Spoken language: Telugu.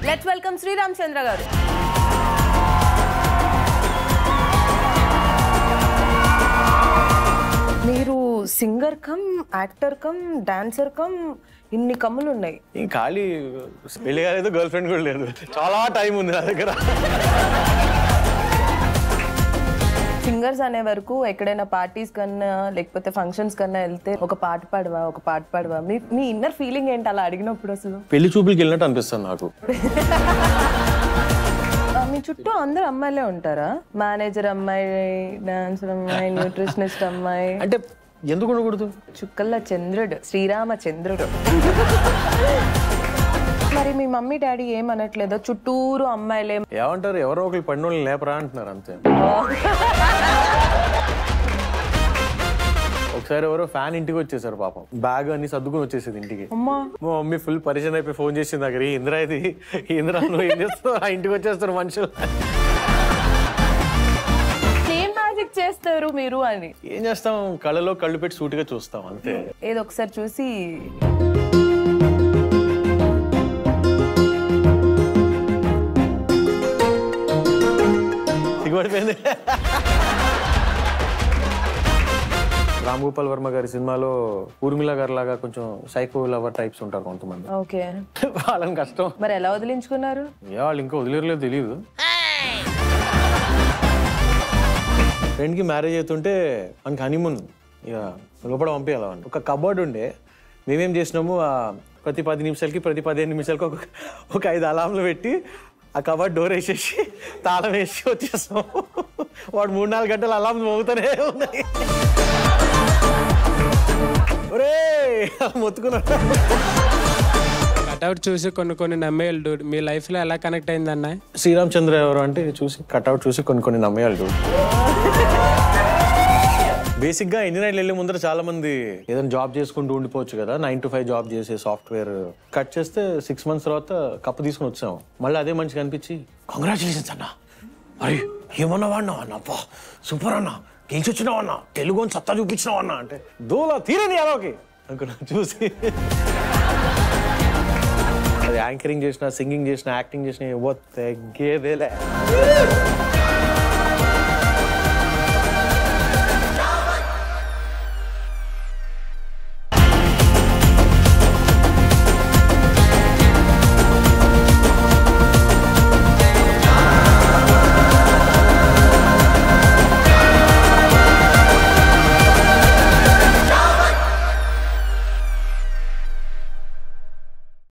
లెట్స్ వెల్కమ్ శ్రీరామచంద్ర గారు మీరు singer cum actor cum dancer cum ఇన్ని కమ్ములు ఉన్నాయి ఇంక ఖాళీ పెళ్లి కాలేదు గర్ల్ ఫ్రెండ్ కూడా లేదు చాలా టైం ఉంది నా దగ్గర సింగర్స్ అనే వరకు ఎక్కడైనా పార్టీస్ కన్నా లేకపోతే ఫంక్షన్స్ కన్నా వెళ్తే ఒక పాట పాడవా ఒక పాట పాడవా మీ మీ ఇన్నర్ ఫీలింగ్ ఏంటి అలా అడిగినప్పుడు అసలు పెళ్లి చూపులకి వెళ్ళినట్టు అనిపిస్తుంది నాకు ఆ, మీ చుట్టూ అందరు అమ్మాయిలే ఉంటారా మేనేజర్ అమ్మాయి డాన్సర్ అమ్మాయి న్యూట్రిషనిస్ట్ అమ్మాయి అంటే ఎందుకు ఉండకూడదు చుక్కల్ల చంద్రుడు శ్రీరామచంద్రుడు మరి మీ మమ్మీ డాడీ ఏమనట్లేదో చుట్టూరు అమ్మాయిలే ఏమంటారు ఎవరో ఒకరు పడిన వాళ్ళని లేపరా అంటున్నారు అంతే ఒకసారి ఎవరో ఫ్యాన్ ఇంటికి వచ్చేసారు పాపం బ్యాగ్ అన్ని సర్దుకుని వచ్చేసేది ఇంటికి అమ్మా మా మమ్మీ ఫుల్ పరిచయం అయిపోయి ఫోన్ చేసింది దగ్గర ఇందిరా ఇది ఇందిరా నువ్వు ఏం చేస్తావు ఆ ఇంటికి వచ్చేస్తారు మనుషులు ఏం మ్యాజిక్ చేస్తారు మీరు అని ఏం చేస్తాం కళ్ళలో కళ్ళు పెట్టి సూటిగా చూస్తాం అంతే ఏదో ఒకసారి చూసి సిగ్గుపడిపోయింది రామ్ గోపాల్ వర్మ గారి సినిమాలో ఊర్మిళ గారి లాగా కొంచెం సైకో లవర్ టైప్స్ ఉంటారు కొంతమంది ఓకే వాళ్ళని కష్టం మరి ఎలా వదిలించుకున్నారు ఏ వాళ్ళు ఇంకా వదిలేరలేదు తెలియదు ఫ్రెండ్కి మ్యారేజ్ అవుతుంటే మనకి హనీమూన్ ఇక లోపల పంపించాలి ఒక కబోర్డ్ ఉండే మేమేం చేసినాము ఆ ప్రతి పది నిమిషాలకి ప్రతి పదిహేను నిమిషాలకి ఒక ఒక ఐదు అలాంలు పెట్టి ఆ కబోర్డ్ డోర్ వేసేసి తాళం వేసి వచ్చేస్తాం వాడు మూడు నాలుగు గంటలు అలాం మోగుతూనే ఉన్నాయి ఒరే మొత్తుకున్నాడు కట్అవుట్ చూసి కొన్ని కొన్ని నమ్మేయాలి డూడ్ మీ లైఫ్ లో ఎలా కనెక్ట్ అయిందన్న శ్రీరామచంద్ర ఎవరు అంటే చూసి కట్అవుట్ చూసి కొన్ని కొన్ని నమ్మేయాలి చూడు బేసిక్ గా ఇంజనీర్ వెళ్ళే ముందర చాలా మంది ఏదైనా జాబ్ చేసుకుంటూ ఉండిపోవచ్చు కదా నైన్ టు ఫైవ్ జాబ్ చేసే సాఫ్ట్వేర్ కట్ చేస్తే సిక్స్ మంత్స్ తర్వాత కప్పు తీసుకుని వచ్చాం మళ్ళీ అదే మంచిగా అనిపించి కంగ్రాచులేషన్స్ అన్న అరే ఏమన్నా వాడినావు అన్న అబ్బా సూపర్ అన్న గెలిచి వచ్చినావు అన్న తెలుగు అని సత్తా చూపించినావు అన్న అంటే దూల తీరని అలోకి అనుకున్నా చూసి అది యాంకరింగ్ చేసిన సింగింగ్ చేసిన యాక్టింగ్ చేసిన ఎవరు తగ్గేదేలే